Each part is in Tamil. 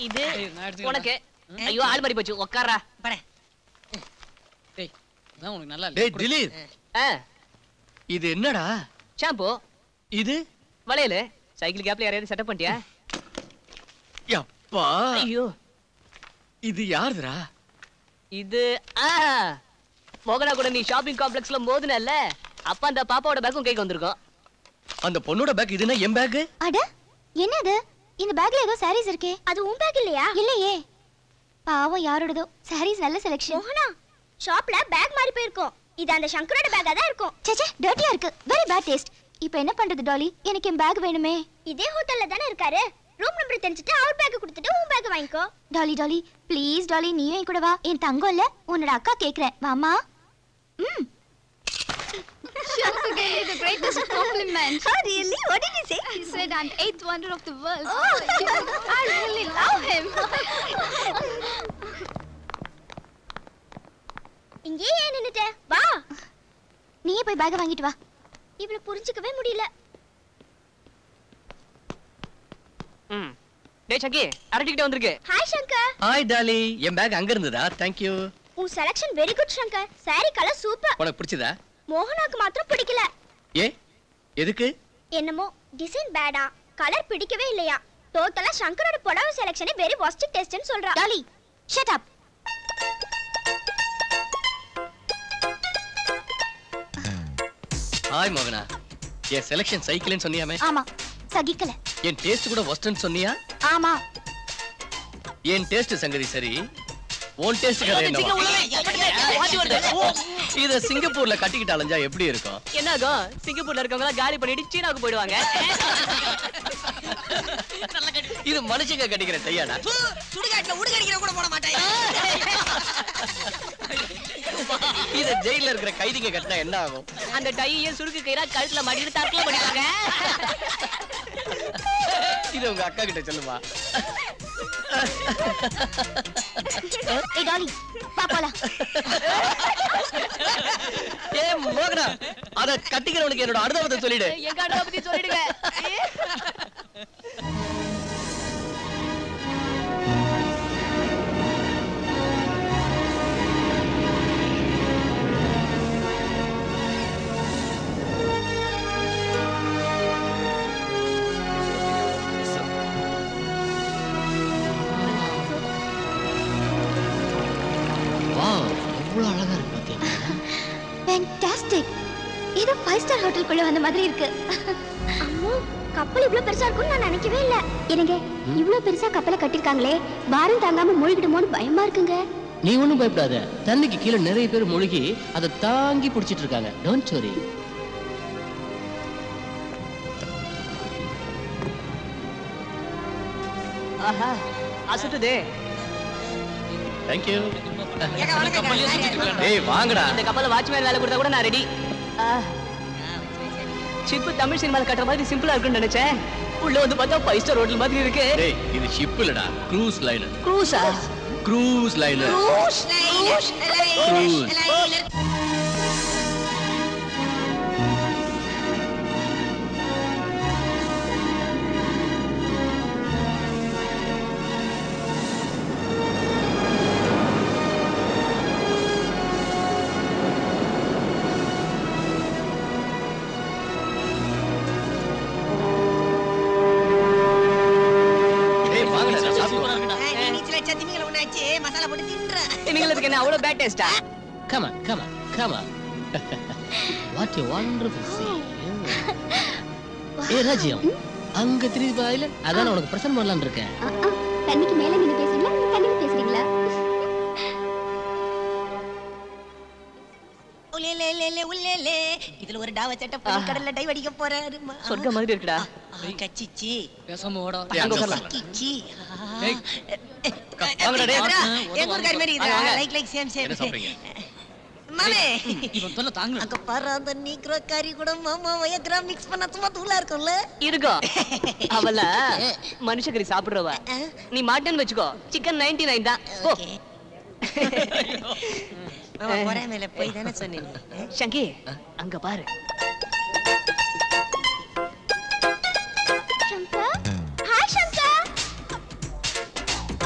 இது ஏய், நான் எடுத்துக்கிறேன். உனக்கு ஐயோ ஆள் மாறி போச்சு உட்காரா படேன் டேய் அதான் உனக்கு நல்லா டேய் இல்ல திலீப் ஆ இது என்னடா ஷாம்பு இது வளையல் சைக்கிள் கேப்ல யாரையாவது செட்டப் பண்ணிட்டியா யப்பா ஐயோ இது யாருதுடா இது ஆ மோகனா கூட நீ ஷாப்பிங் காம்ப்ளெக்ஸ்ல மோதுனல்ல அப்ப அந்த பாப்பாவோட பேக்கும் கைக்கு வந்திருக்கும் அந்த பொண்ணோட பேக் இதுனா என் பேக் அட என்னது இந்த பேக்ல ஏதோ சாரீஸ் இருக்கே அது உன் பேக் இல்லையா இல்லையே பாவம் யாரோடதோ சாரீஸ் நல்ல செலக்ஷன் மோகனா ஷாப்ல பேக் மாறி போயிருக்கும் இது அந்த சங்கரோட பேக்கா தான் இருக்கும் சேச்சே டர்ட்டியா இருக்கு வெரி பேட் டேஸ்ட் இப்போ என்ன பண்றது டாலி எனக்கு என் பேக் வேணுமே இதே ஹோட்டல்ல தானே இருக்காரு ரூம் நம்பர் தெரிஞ்சுட்டு அவர் பேக் கொடுத்துட்டு உன் பேக் வாங்கிக்கோ டாலி டாலி ப்ளீஸ் டாலி நீயும் என் கூட வா என் தங்கம் இல்ல உன்னோட அக்கா கேக்குறேன் வாமா ம் Shankar gave me the greatest compliment. Oh, really? What did he say? He said I'm eighth wonder of the world. I really love him. இங்கே ஏன் நின்னுட்ட வா நீயே போய் பேக் வாங்கிட்டு வா இவள புரிஞ்சுக்கவே முடியல ம் டேய் சங்கி அரட்டிக்கிட்டே வந்திருக்கு ஹாய் சங்கர் ஹாய் டாலி என் பேக் அங்க இருந்ததா தேங்க்யூ உன் selection very good Shankar sari colour super உனக்கு பிடிச்சதா மோகனாக்கு மாத்திரம் பிடிக்கல ஏ எதுக்கு என்னமோ டிசைன் பேடா கலர் பிடிக்கவே இல்லையா டோட்டலா சங்கரோட புடவை செலக்ஷனே வெரி ஒஸ்ட் டெஸ்ட்னு சொல்றா டாலி ஷட் அப் ஹாய் மோகனா என் செலக்ஷன் சைக்கிள்னு சொன்னியாமே ஆமா சகிக்கல என் டேஸ்ட் கூட ஒஸ்டர்னு சொன்னியா ஆமா என் டேஸ்ட் சங்கதி சரி உன் டேஸ்ட் கதை சிங்கம் என்னவா உள்ளவே வாந்தி வருது. இத சிங்கப்பூர்ல கட்டிக்கிட்டு அலைஞ்சா எப்படி இருக்கும் என்ன ஆகும் சிங்கப்பூர்ல இருக்கவங்க எல்லாம் காலி பண்ணிட்டு சீனாவுக்கு போயிடுவாங்க இது மனுஷங்க கட்டிக்கிற டையாடா சுடுகாட்டுல உடுகடிக்கிற கூட போட மாட்டேன் இத ஜெயில இருக்கிற கைதிங்க கட்டினா என்ன ஆகும் அந்த டையையும் சுருக்கு கயிறா கழுத்துல மாட்டிட்டு தற்கொலை பண்ணிடுவாங்க இது உங்க அக்கா கிட்ட சொல்லுமா ஏய் டாலி வா போலாம் ஏ மோகனா அத கட்டிக்கிறவனுக்கு என்னோட அனுபவத்தை சொல்லிடு எங்க அண்ணா பத்தி சொல்லிடுங்க வாவ் எவ்வளவு அழகா இருக்கு பாத்தீங்களா ஃபேண்டாஸ்டிக் இது ஃபைவ் ஸ்டார் ஹோட்டலுக்குள்ள வந்த மாதிரி இருக்கு அம்மா கப்பல் இவ்ளோ பெருசா இருக்கும்னு நான் நினைக்கவே இல்ல என்னங்க இவ்ளோ பெருசா கப்பலை கட்டிருக்காங்களே பாரம் தாங்காம மூழ்கிடுமோன்னு பயமா இருக்குங்க நீ ஒண்ணும் பயப்படாத தண்ணிக்கு கீழே நிறைய பேர் மூழ்கி அதை தாங்கி பிடிச்சிட்டு இருக்காங்க don't worry Aha அசட்டுதே thank you ஏங்க, வணக்கங்க. யார் யார்? ஏய் வாங்கடா இந்த கப்பல்ல வாட்ச்மேன் வேலை கொடுத்தா கூட நான் ரெடி ஷிப் தமிழ் சினிமால கட்டுற மாதிரி சிம்பிளா இருக்குன்னு நினைச்சேன் உள்ள வந்து பார்த்தா ஃபைவ் ஸ்டார் ஹோட்டல் மாதிரி இருக்கு டேய் இது ஷிப் இல்லடா க்ரூஸ் லைனர் க்ரூஸா க்ரூஸ் லைனர் லைலர், லைலர், லைலர். டேய் வாங்கடா நான் சாப்பிடுவோம் ஆ, நீ நீச்சல் அடிச்சா திமிங்கலம் ஒண்ணாச்சு, மசாலா போட்டு தின்ற. இவங்களுக்கு என்ன அவ்வளவு பேட் டேஸ்டா come on come on come on what a wonderful scene ஏ ராஜ்யம் அங்க திரும்பி பாயில அதான் உனக்கு பிரசன்ட் பண்ணலாம்னு இருக்கேன் தண்ணிக்கு மேல நீங்க பேசுறீங்களா இல்ல தண்ணிக்கு பேசுறீங்களா உல்லேலேலேலே, உல்லேலே. இதுல ஒரு டாவ செட்டப் பண்ணி கடல்ல டைவ் அடிக்க போறாரு மா. சொர்க்கம் மாதிரி இருக்குடா ஆ, கச்சிச்சி பேசாம ஓடா ஏய், அங்க அங்க உட்காரலாம். கிச்சி ஏய். வாங்கடா, டேய். எங்க ஊர்க்காரி மாதிரி வாங்க, வாங்க. லைக் லைக் சேம் சேம் என்ன சாப்பிடுறீங்க? மாமே இவன் தொல்லை தாங்கல அங்க பாரு அந்த நீக்ரோ கறி கூட மாமா வயக்ரா மிக்ஸ் பண்ண சும்மா தூளா இருக்கும்ல இருக்கும் அவள மனுஷக்கறி சாப்பிடுறவ நீ மாட்டேன்னு வச்சுக்கோ சிக்கன் நைன்டி நைன் தான் போ. ஓகே மாமா போறேன் மேல போய் தானே சொன்னீங்க சங்கி அங்க பாரு Shankar hi Shankar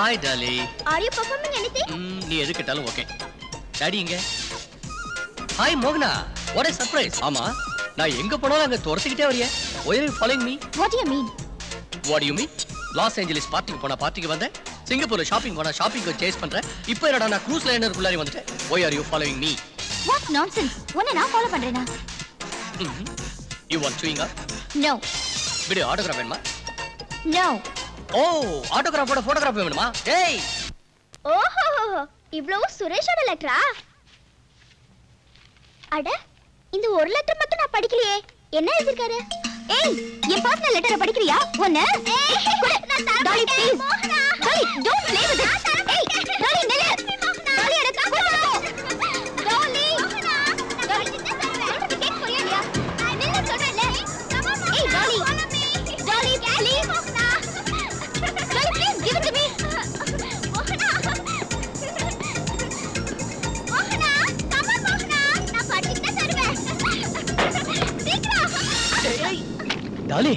hi Dolly are you performing anything நீ எது கேட்டாலும் ஓகே டாடி இங்க ஹாய் மோகனா வாட் a சர்ப்ரைஸ் ஆமா நான் எங்க போனாலும் அங்க துரத்திக்கிட்டே வரியே why you following me what you mean what you mean Los Angeles பார்ட்டிக்கு போனா பார்ட்டிக்கு வந்தேன் சிங்கப்பூர்ல ஷாப்பிங் போனா ஷாப்பிங்க்கு சேஸ் பண்றேன் இப்போ என்னடா நான் க்ரூஸ் லைனருக்குள்ளாரி வந்துட்டேன் why are you following me what nonsense உன்னை நான் ஃபாலோ பண்றேனா you want chewing up no விடு ஆட்டோகிராஃப் வேணுமா நோ ஓ ஆட்டோகிராஃபோட போட்டோகிராஃப் வேணுமா ஏய் ஓஹோ இவ்வளவு சுரேஷோட லெட்டரா அட இந்த ஒரு லெட்டர் மட்டும் நான் படிக்கலையே என்ன எழுதிருக்காரு ஏய் என் பர்சனல் லெட்டரை படிக்கிறியா ஒன்னு tally please tally don't play with it ஏய் டாலி நில்லு டாலி எடுத்து கொடுக்கணும் டாலி டாலி கேக் புரியலையா நில்லு சொல்றேன்ல ஏய் tally tally please tally please give it to me மோகனா மோகனா கம் ஆன் மோகனா நான் படிச்சு தருவேன் சீக்கிரம் டாலி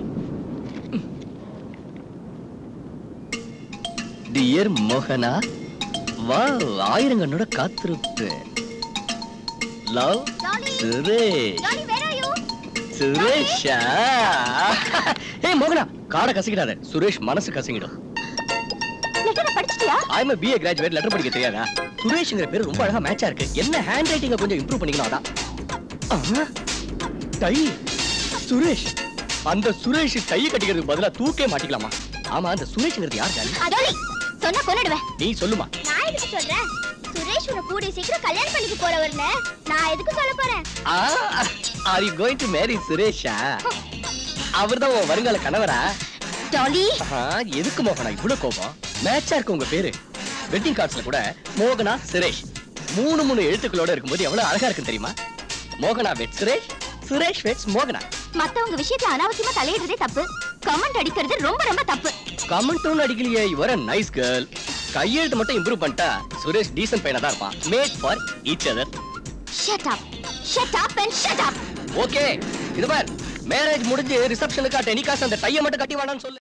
டியர் மோகனா வா ஆயிரங்கண்ணோட காத்திருப்பேன் love Dolly Suresh Dolly where are you சுரேஷா ஏய் மோகனா காடை கசக்கிடாத சுரேஷ் மனசு கசங்கிடும் லெட்டரை படிச்சிட்டியா ஐம் பிஏ கிராஜுவேட் லெட்டர் படிக்க தெரியாதா சுரேஷ்ங்கிற பேர் ரொம்ப அழகா மேட்சா இருக்கு என்ன ஹேண்ட் ரைட்டிங்க கொஞ்சம் இம்ப்ரூவ் பண்ணிக்கணும் அதான் ஆஹா, டை சுரேஷ் அந்த சுரேஷ் டைய கட்டிக்கிறதுக்கு பதிலா தூக்கே மாட்டிக்கலாமா ஆமா அந்த சுரேஷ்ங்கிறது யார் ஜாலி டாலி சொன்னா கொன்னுடுவேன் நீ சொல்லுமா நான் எதுக்கு சொல்றேன் சுரேஷ் உன்னை கூடிய சீக்கிரம் கல்யாணம் பண்ணிக்க போறவர்னு நான் எதுக்கு சொல்ல போறேன் are you going to marry சுரேஷா அவர்தான் உன் வருங்கால கணவரா டாலி ஆஹா, எதுக்கு மோகனா இவ்வளவு கோபம் மேட்சா இருக்கு உங்க பேரு வெட்டிங் கார்ட்ஸ்ல கூட மோகனா சுரேஷ் மூணு மூணு எழுத்துக்களோட இருக்கும்போது எவ்வளவு அழகா இருக்கு தெரியுமா மோகனா வெட் சுரேஷ் சுரேஷ் வெட்ஸ் மோகனா மத்தவங்க விஷயத்துல அனாவசியமா தலையிடுறதே தப்பு கமெண்ட் அடிக்கிறது ரொம்ப ரொம்ப தப்பு கமெண்ட் ஒன்றும் அடிக்கலையே யுவர் நைஸ் கேர்ள் கையெழுத்து மட்டும் இம்ப்ரூவ் பண்ணிட்டா சுரேஷ் டீசன்ட் பையனா தான் இருப்பான் made for each other shut up shut up and shut up okay இது பார் மேரேஜ் முடிஞ்சு ரிசப்ஷனுக்கு டெனிகாஸ் அந்த டைய மட்டும் கட்டி வேணாம்னு சொல்லு